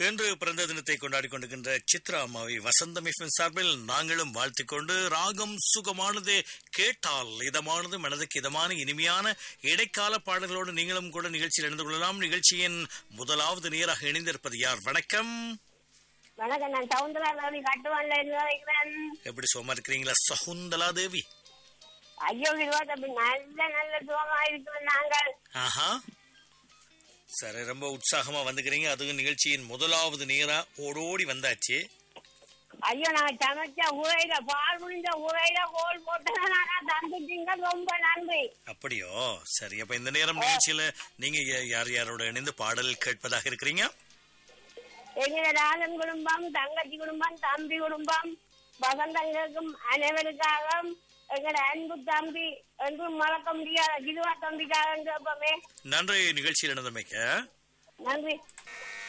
இன்று பிறந்த தினத்தை கொண்டாடி கொண்டிருக்கின்ற சித்ரா அம்மாவை வசந்தம் எஃப்எம் சார்பில் நாங்களும் வாழ்த்திக் கொண்டு ராகம் சுகமானது கேட்டால் இதமானது மனதுக்கு இதமான இனிமையான இடைக்கால பாடல்களோடு நீங்களும் கூட நிகழ்ச்சியில் இணைந்து கொள்ளலாம் நிகழ்ச்சியின் முதலாவது நேராக இணைந்திருப்பது யார் வணக்கம் வணக்கம் நான் சவுந்தரா தேவி கட்டுவான்ல இருந்து வைக்கிறேன் எப்படி சுகமா இருக்கிறீங்களா சகுந்தலா தேவி ஐயோ இதுவா தம்பி நல்ல நல்ல சுகமா இருக்கிறோம் நாங்கள் ஆஹா சரி ரொம்ப உற்சாகமா வந்துக்கிறீங்க அதுவும் நிகழ்ச்சியின் முதலாவது நேரா ஓடோடி வந்தாச்சு ஐயோ நாங்க சமைச்ச உரையில பால் முடிஞ்ச உரையில கோல் போட்டனால தந்துட்டீங்க ரொம்ப நன்றி அப்படியோ சரி அப்ப இந்த நேரம் நிகழ்ச்சியில நீங்க யா- யார் யாரோட இணைந்து பாடல் கேட்பதாக இருக்கிறீங்க எங்க ராஜன் குடும்பம் தங்கச்சி குடும்பம் தம்பி குடும்பம் வசந்தங்களுக்கும் அனைவருக்காக எங்கட அன்பு தம்பி என்றும் மறக்க முடியாத கிருவா தம்பிக்காக கேட்போமே நன்றி நிகழ்ச்சியில் இணைந்தமைக்க நன்றி